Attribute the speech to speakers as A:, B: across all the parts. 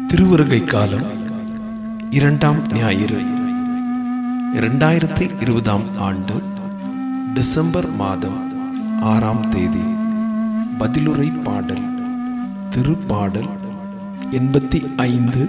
A: திருவருகை காலம் இரண்டாம் ஞாயிறு இரண்டாயிரத்தி இருபதாம் ஆண்டு டிசம்பர் மாதம் ஆறாம் தேதி பதிலுரை பாடல் திருப்பாடல் எண்பத்தி ஐந்து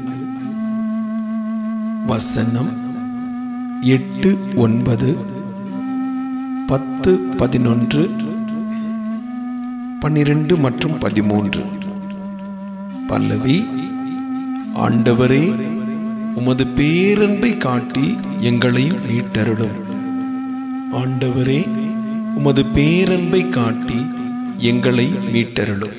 A: வசனம் எட்டு ஒன்பது பத்து பதினொன்று பன்னிரண்டு மற்றும் பதிமூன்று பல்லவி ஆண்டவரே உமது பேரன்பை காட்டி எங்களை மீட்டருளும் ஆண்டவரே உமது பேரன்பை காட்டி எங்களை மீட்டருளும்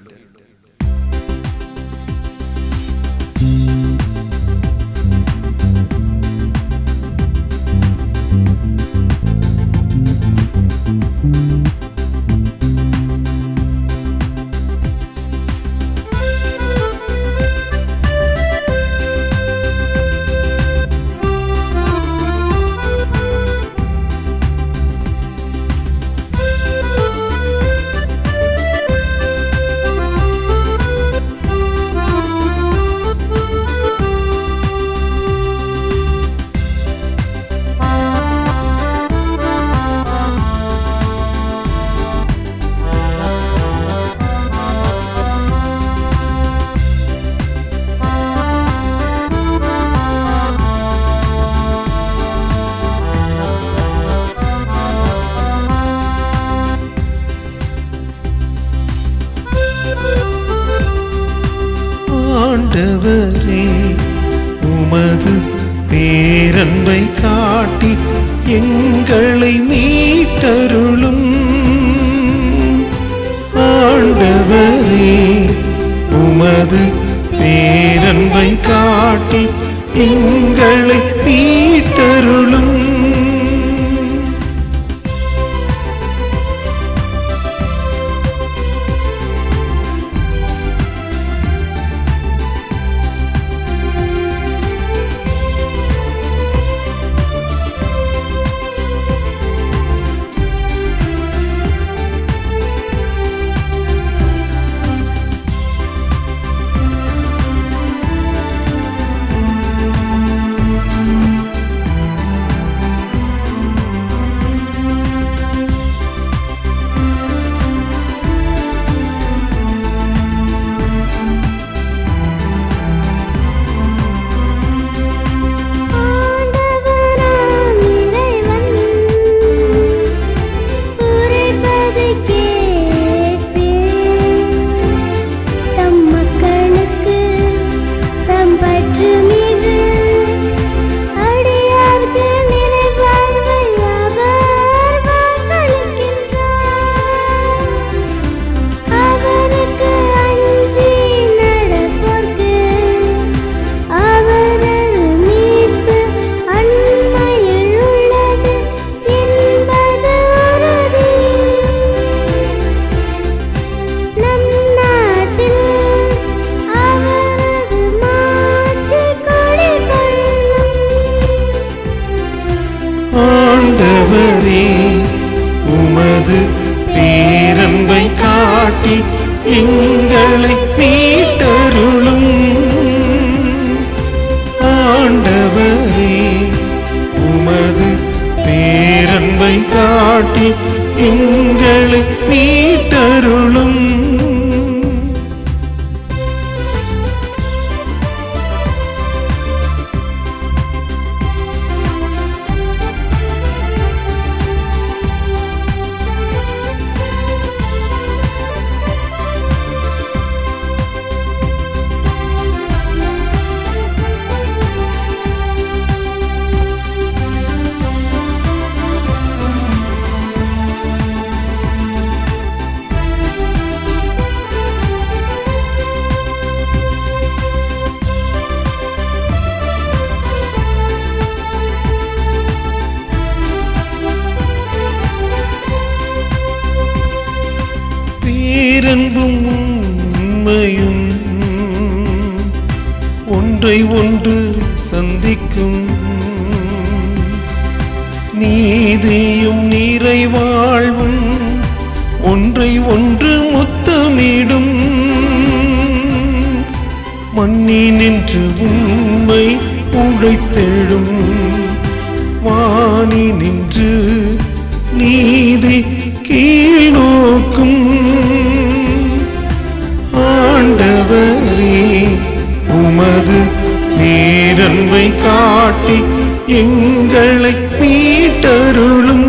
B: ஆண்டவரே உமது பேரன்பை காட்டி எங்களை மீட்டருளும் ஆண்டவரே உமது பேரன்பை காட்டி எங்களை மீட்டருளும்
C: ஆண்டவராம் இறைவன் உரைப்பதை கேட்பேன் தம் மக்களுக்கு தம் பற்று மீது அடியார்க்கு நிறைவாழ்வை அவர் வாக்களிக்கின்றார் அவருக்கு அஞ்சி நடப்போர்க்கு அவரது மீட்பு அண்மையில் உள்ளது என்பது உறுதி நம் நாட்டில் அவரது மாட்சி கொடிகொள்ளும்
B: ஆண்டவரே உமது பேரன்பை காட்டி எங்களை மீட்டருளும் ஆண்டவரே உமது பேரன்பை காட்டி எங்களை மீட்டருளும் பேரன்பும் உண்மையும் ஒன்றை ஒன்று சந்திக்கும் நீதியும் நிறைவாழ்வும் ஒன்றை ஒன்று முத்தமிடும் மண்ணினின்று உண்மை உழைத்தெழும் வானி நின்று நீதி கீழ் நோக்கும் ஆண்டவரே உமது பேரன்பை காட்டி எங்களை மீட்டருளும்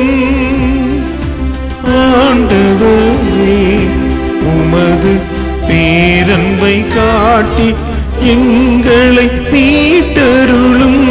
B: ஆண்டவரே உமது பேரன்பை காட்டி எங்களை மீட்டருளும்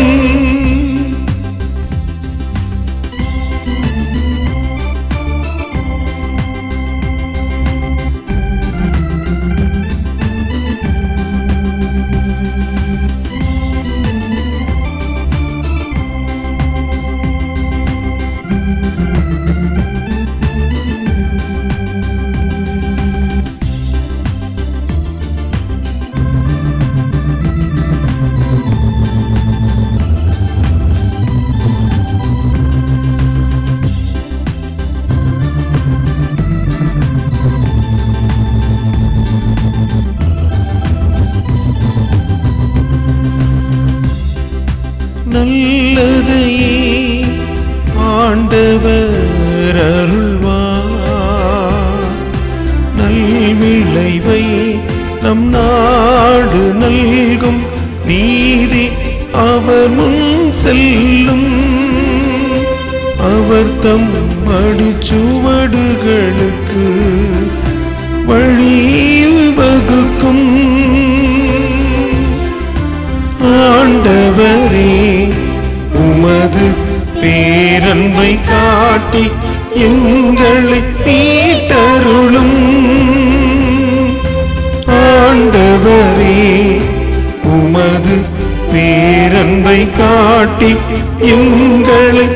B: நல்லதையே ஆண்டவர் அருள்வார் நல்விளைவை நம் நாடு நல்கும் நீதி அவர் முன் செல்லும் அவர் தம் அடிச்சுவடுகளுக்கு வழி வகுக்கும் ஆண்டவரே உமது பேரன்பை காட்டி எங்களை மீட்டருளும் ஆண்டவரே உமது பேரன்பை காட்டி எங்களை